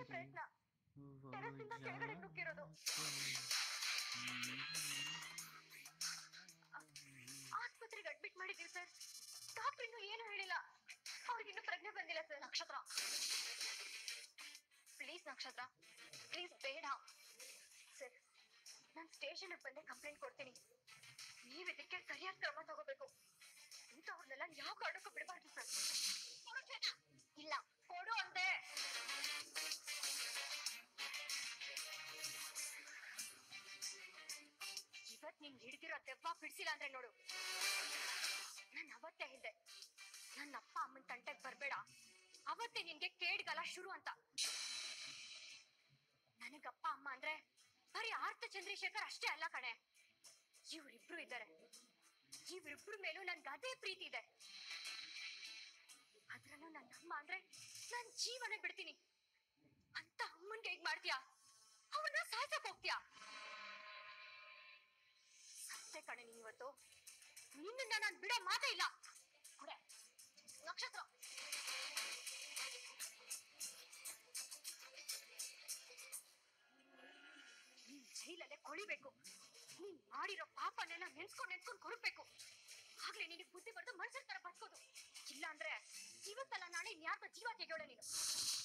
ಕೊನೆ ಪ್ರಯತ್ನ ಟೆರಸಿಂದ ಕೆಳಗಡೆ ನುಗ್ಗಿರೋದು ಆಸ್ಪತ್ರೆಗೆ ಅಡ್ಮಿಟ್ ಮಾಡಿದೀವಿ ಸರ್ ಡಾಕ್ಟರ್ ಇನ್ನು ಏನು ಹೇಳಿಲ್ಲ ಅವ್ರಿಗಿನ್ನು ಪ್ರಜ್ಞೆ ಬಂದಿಲ್ಲ ಸರ್ ನಕ್ಷತ್ರ ಪ್ಲೀಸ್ ನಕ್ಷತ್ರ ಪ್ಲೀಸ್ ಬೇಡ ಸರ್ ನಾನು ಸ್ಟೇಷನ್ ಬಂದೆ ಕಂಪ್ಲೇಂಟ್ ಕೊಡ್ತೀನಿ ನೀವ್ ಇದಕ್ಕೆ ಸರಿಯಾದ ಕ್ರಮ ತಗೋಬೇಕು ಇಂಥವ್ರನ್ನೆಲ್ಲ ಯಾವ ಕಾರಣಕ್ಕೂ ಬಿಡಬಾರ್ದು ಸರ್ ಕೊಡು ಶ್ವೇತ. ಇಲ್ಲ ಕೊಡು ಅಂದೆ ಇವತ್ ನಿನ್ ಹಿಡ್ದಿರೋ ದೆವ್ವ ಬಿಡ್ಸಿಲ್ಲ ಅಂದ್ರೆ ನೋಡು ನಾನ್ ಅವತ್ತೇ ಹಿಂದೆ ನನ್ನ ಅಪ್ಪ ಅಮ್ಮನ್ ತಂಟೆಗ್ ಬರ್ಬೇಡ ಅವತ್ತೇ ನಿನ್ಗೆ ಕೇಡ್ಗಲ್ಲ ಶುರು ಅಂತ ನನಗಪ್ಪ ಅಮ್ಮ ಅಂದ್ರೆ ಬರೀ ಆರ್ತ ಚಂದ್ರಶೇಖರ್ ಅಷ್ಟೇ ಅಲ್ಲ ಕಣೆ ಇವ್ರಿಬ್ರು ಇದ್ದಾರೆ ಇವ್ರಿಬ್ರು ಮೇಲೂ ನನ್ಗೆ ಅದೇ ಪ್ರೀತಿ ಇದೆ ಅದ್ರಲ್ಲೂ ನನ್ನ ಅಮ್ಮ ಅಂದ್ರೆ ನನ್ ಜೀವನ ಬಿಡ್ತೀನಿ ಅಂತ ಅಮ್ಮನ್ಗೆ ಹೇಗ್ ಮಾಡ್ತೀಯಾ ಅವನ್ನ ಸಾಯ್ಸಕ್ ಹೋಗ್ತೀಯಾ ಸತ್ಯ ಕಣೆ ನೀನ್ ಇವತ್ತು ನಿನ್ನ ನಾನ್ ಬಿಡೋ ಮಾತೇ ಇಲ್ಲ ಕೊಡೆ ನಕ್ಷತ್ರ ನೀನ್ ಜೈಲಲ್ಲೇ ಕೊಳಿಬೇಕು ನೀನ್ ಮಾಡಿರೋ ಪಾಪನೆಲ್ಲ ನೆನ್ಸ್ಕೊಂಡ್ ನೆನ್ಸ್ಕೊಂಡ್ ಕೊರಗ್ಬೇಕು ಆಗ್ಲೇ ನಿನಗೆ ಬುದ್ಧಿ ಬರ್ದು ಮನುಷ್ಯರ ತರ ಬದುಕೋದು ಇಲ್ಲ ಅಂದ್ರೆ ಇವತ್ತಲ್ಲ ನಾಳೆ ಇನ್ಯಾರ್ದ ಜೀವ ತೆಗೆಯೋಳೆ ನೀನು